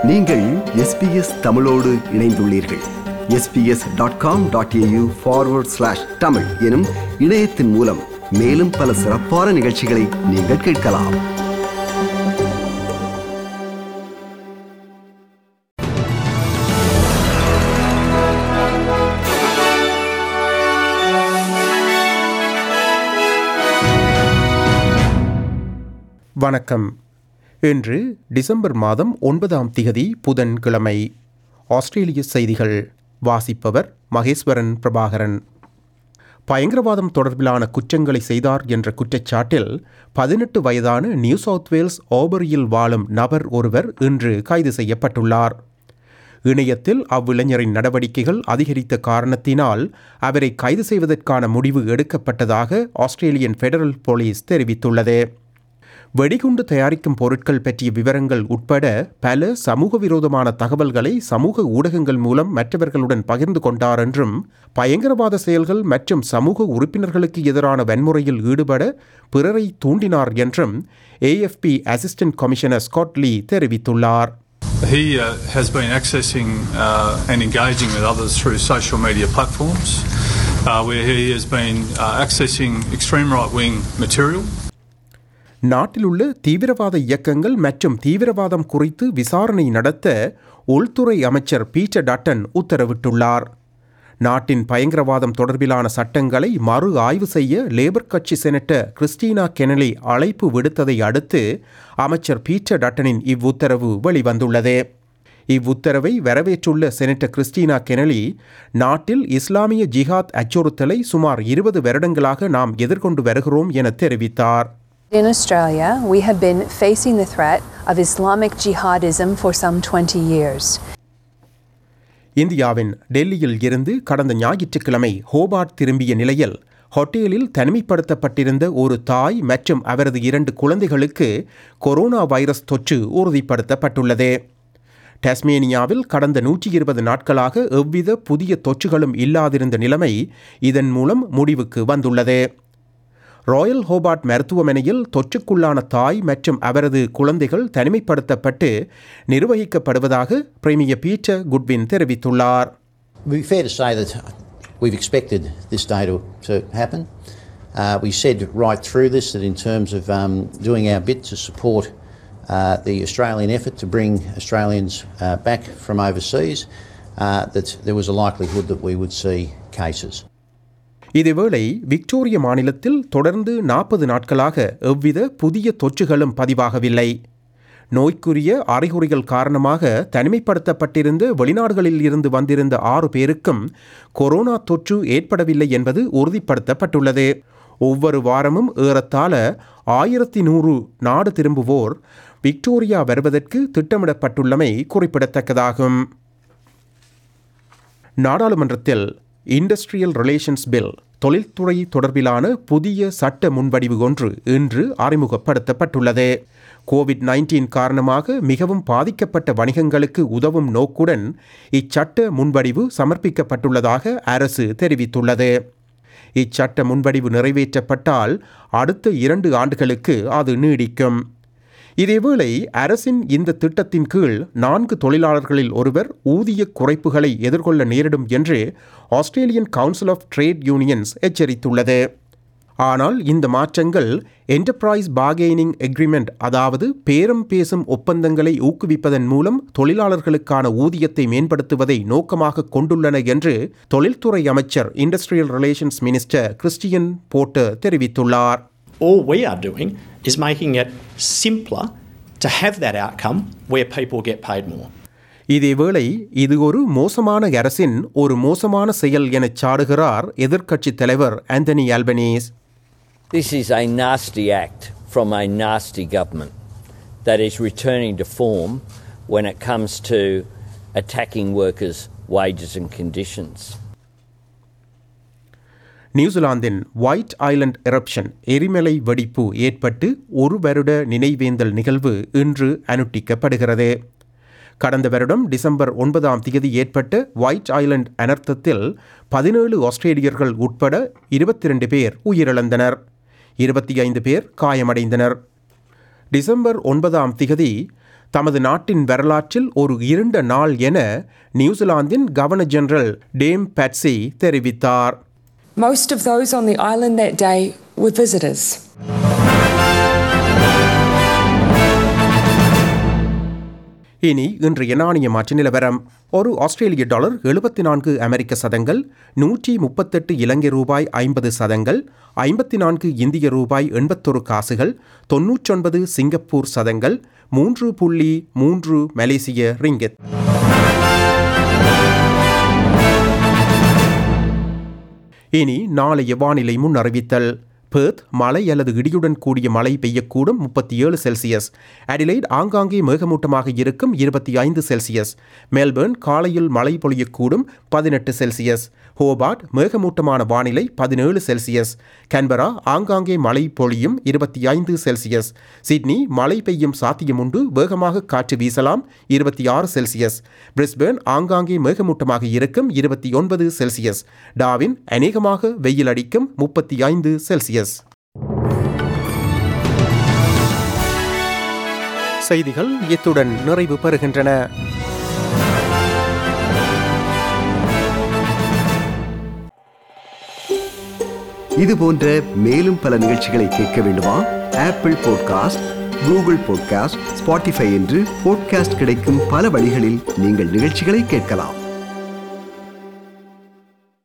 நீங்கள் எஸ்பிஎஸ் தமிழோடு இணைந்துள்ளீர்கள் SBS dot com dot AU forward slash Tamil எனும் இணையத்தின் மூலம் மேலும் பல சிறப்பான நிகழ்ச்சிகளை நீங்கள் கேட்கலாம் வணக்கம் இன்று டிசம்பர் மாதம் ஒன்பதாம் திகதி புதன்கிழமை ஆஸ்திரேலிய செய்திகள் வாசிப்பவர் மகேஸ்வரன் பிரபாகரன் பயங்கரவாதம் தொடர்பிலான குற்றங்களை செய்தார் என்ற குற்றச்சாட்டில் பதினெட்டு வயதான நியூ சவுத் வேல்ஸ் ஓபரியில் வாழும் நபர் ஒருவர் இன்று கைது செய்யப்பட்டுள்ளார் இணையத்தில் அவ்விளைஞரின் நடவடிக்கைகள் அதிகரித்த காரணத்தினால் அவரை கைது செய்வதற்கான முடிவு எடுக்கப்பட்டதாக ஆஸ்திரேலியன் ஃபெடரல் போலீஸ் தெரிவித்துள்ளது வெடிகுண்டு தயாரிக்கும் பொருட்கள் பற்றிய விவரங்கள் உட்பட பல சமூக விரோதமான தகவல்களை சமூக ஊடகங்கள் மூலம் மற்றவர்களுடன் பகிர்ந்து கொண்டார் என்றும் பயங்கரவாத செயல்கள் மற்றும் சமூக உறுப்பினர்களுக்கு எதிரான வன்முறையில் ஈடுபட பிறரை தூண்டினார் என்றும் AFP assistant commissioner Scott Lee தெரிவித்துள்ளார் He uh, has been accessing uh, and engaging with others through social media platforms uh, where he has been uh, accessing extreme right wing material. நாட்டிலுள்ள தீவிரவாத இயக்கங்கள் மற்றும் தீவிரவாதம் குறித்து விசாரணை நடத்த உள்துறை அமைச்சர் பீட்டர் டட்டன் உத்தரவிட்டுள்ளார் நாட்டின் பயங்கரவாதம் தொடர்பிலான சட்டங்களை மறு ஆய்வு செய்ய லேபர் கட்சி செனட்டர் கிறிஸ்டினா கெனலி அழைப்பு விடுத்ததை அடுத்து அமைச்சர் பீட்டர் டட்டனின் இவ்வுத்தரவு வெளிவந்துள்ளது இவ்வுத்தரவை வரவேற்றுள்ள செனட்டர் கிறிஸ்டினா கெனலி நாட்டில் இஸ்லாமிய ஜிஹாத் அச்சுறுத்தலை சுமார் இருபது வருடங்களாக நாம் எதிர்கொண்டு வருகிறோம் என தெரிவித்தார் In Australia, we have been facing the threat of Islamic jihadism for some 20 years. இந்தியாவின் டெல்லியில் இருந்து கடந்த ஞாயிற்றுக்கிழமை ஹோபார்ட் திரும்பிய நிலையில் ஹோட்டலில் தனிமைப்படுத்தப்பட்டிருந்த ஒரு தாய் மற்றும் அவரது இரண்டு குழந்தைகளுக்கு கொரோனா வைரஸ் தொற்று உறுதிப்படுத்தப்பட்டுள்ளது டாஸ்மேனியாவில் கடந்த நூற்றி இருபது நாட்களாக எவ்வித புதிய தொற்றுகளும் இல்லாதிருந்த நிலைமை இதன் மூலம் முடிவுக்கு வந்துள்ளது ராயல் ஹோபார்ட் மருத்துவமனையில் தொற்றுக்குள்ளான தாய் மற்றும் அவரது குழந்தைகள் தனிமைப்படுத்தப்பட்டு நிர்வகிக்கப்படுவதாக பிரேமியர் பீட்டர் குட்வின் தெரிவித்துள்ளார் It would be fair to say that we've expected this day to, to happen. Uh, we said right through this that in terms of um, doing our bit to support uh, the Australian effort to bring Australians uh, back from overseas, uh, that there was a likelihood that we would see cases. இதேவேளை Victoria மாநிலத்தில் தொடர்ந்து நாற்பது நாட்களாக எவ்வித புதிய தொற்றுகளும் பதிவாகவில்லை நோய்க்குரிய அறிகுறிகள் காரணமாக தனிமைப்படுத்தப்பட்டிருந்த வெளிநாடுகளில் இருந்து வந்திருந்த ஆறு பேருக்கும் கொரோனா தொற்று ஏற்படவில்லை என்பது உறுதிப்படுத்தப்பட்டுள்ளது ஒவ்வொரு வாரமும் ஏறத்தாழ ஆயிரத்தி நூறு நாடு திரும்புவோர் விக்டோரியா வருவதற்கு திட்டமிடப்பட்டுள்ளமை குறிப்பிடத்தக்கதாகும் நாடாளுமன்றத்தில் இண்டஸ்ட்ரியல் ரிலேஷன்ஸ் பில் தொழில்துறை தொடர்பிலான புதிய சட்ட முன்வடிவு ஒன்று இன்று அறிமுகப்படுத்தப்பட்டுள்ளது கோவிட் நைன்டீன் காரணமாக மிகவும் பாதிக்கப்பட்ட வணிகங்களுக்கு உதவும் நோக்குடன் இச்சட்ட முன்வடிவு சமர்ப்பிக்கப்பட்டுள்ளதாக அரசு தெரிவித்துள்ளது இச்சட்ட முன்வடிவு நிறைவேற்றப்பட்டால் அடுத்த இரண்டு ஆண்டுகளுக்கு அது நீடிக்கும் இதேவேளை அரசின் இந்த திட்டத்தின் கீழ் நான்கு தொழிலாளர்களில் ஒருவர் ஊதிய குறைப்புகளை எதிர்கொள்ள நேரிடும் என்று Australian Council of Trade Unions எச்சரித்துள்ளது ஆனால் இந்த மாற்றங்கள் என்டர்பிரைஸ் பார்கெய்னிங் எக்ரிமெண்ட் அதாவது பேரம் பேசும் ஒப்பந்தங்களை ஊக்குவிப்பதன் மூலம் தொழிலாளர்களுக்கான ஊதியத்தை மேம்படுத்துவதை நோக்கமாக கொண்டுள்ளன என்று தொழில்துறை அமைச்சர் industrial relations minister Christian Porter தெரிவித்துள்ளார் All we are doing is making it simpler to have that outcome where people get paid more. இதேவேளை இது ஒரு மோசமான அரசின் ஒரு மோசமான செயல் எனச் சாடுகிறார் எதிர்க்கட்சித் தலைவர் Anthony Albanese This is a nasty act from a nasty government that is returning to form when it comes to attacking workers' wages and conditions. நியூசிலாந்தின் ஒயிட் ஐலண்ட் எரப்ஷன் எரிமலை வெடிப்பு ஏற்பட்டு ஒரு வருட நினைவேந்தல் நிகழ்வு இன்று அனுட்டிக்கப்படுகிறது கடந்த வருடம் டிசம்பர் ஒன்பதாம் தேதி ஏற்பட்ட ஒயிட் ஐலண்ட் அனர்த்தத்தில் பதினேழு ஆஸ்திரேலியர்கள் உட்பட இருபத்தி ரெண்டு பேர் உயிரிழந்தனர் இருபத்தி ஐந்து பேர் காயமடைந்தனர் டிசம்பர் ஒன்பதாம் திகதி தமது நாட்டின் வரலாற்றில் ஒரு இருண்ட நாள் என நியூசிலாந்தின் கவர்னர் ஜெனரல் டேம் பேட்சி தெரிவித்தார் Most of those on the island that day were visitors. இனி இன்றைய நாணய மாற்று நிலவரம் ஒரு ஆஸ்திரேலிய டாலர் எழுபத்தி நான்கு அமெரிக்க சதங்கள் நூற்றி முப்பத்தெட்டு இலங்கை ரூபாய் ஐம்பது சதங்கள் ஐம்பத்தி நான்கு இந்திய ரூபாய் எண்பத்தொரு காசுகள் தொன்னூற்றொன்பது சிங்கப்பூர் சதங்கள் மூன்று புள்ளி மூன்று மலேசிய ரிங்கெட் இனி நாளைய வானிலை முன் அறிவித்தல் பெர்த் மழை அல்லது இடியுடன் கூடிய மழை பெய்யக்கூடும் முப்பத்தி ஏழு செல்சியஸ் அடிலைட் ஆங்காங்கே மேகமூட்டமாக இருக்கும் இருபத்தி ஐந்து செல்சியஸ் மெல்பர்ன் காலையில் மழை பொழியக்கூடும் பதினெட்டு செல்சியஸ் ஹோபார்ட் மேகமூட்டமான வானிலை பதினேழு செல்சியஸ் கேன்பரா ஆங்காங்கே மழை பொழியும் இருபத்தி ஐந்து செல்சியஸ் சிட்னி மழை பெய்யும் சாத்தியம் உண்டு வேகமாக காற்று வீசலாம் இருபத்தி ஆறு செல்சியஸ் பிரிஸ்பேர்ன் ஆங்காங்கே மேகமூட்டமாக இருக்கும் இருபத்தி ஒன்பது செல்சியஸ் டாவின் அநேகமாக வெயில் அடிக்கும் முப்பத்தி ஐந்து செல்சியஸ் செய்திகள் இத்துடன் நிறைவு பெறுகின்றன இது போன்ற மேலும் பல நிகழ்ச்சிகளை கேட்க வேண்டுமா Apple podcast Google podcast Spotify என்று பாட்காஸ்ட் கிடைக்கும் பல வழிகளில் நீங்கள் நிகழ்ச்சிகளை கேட்கலாம்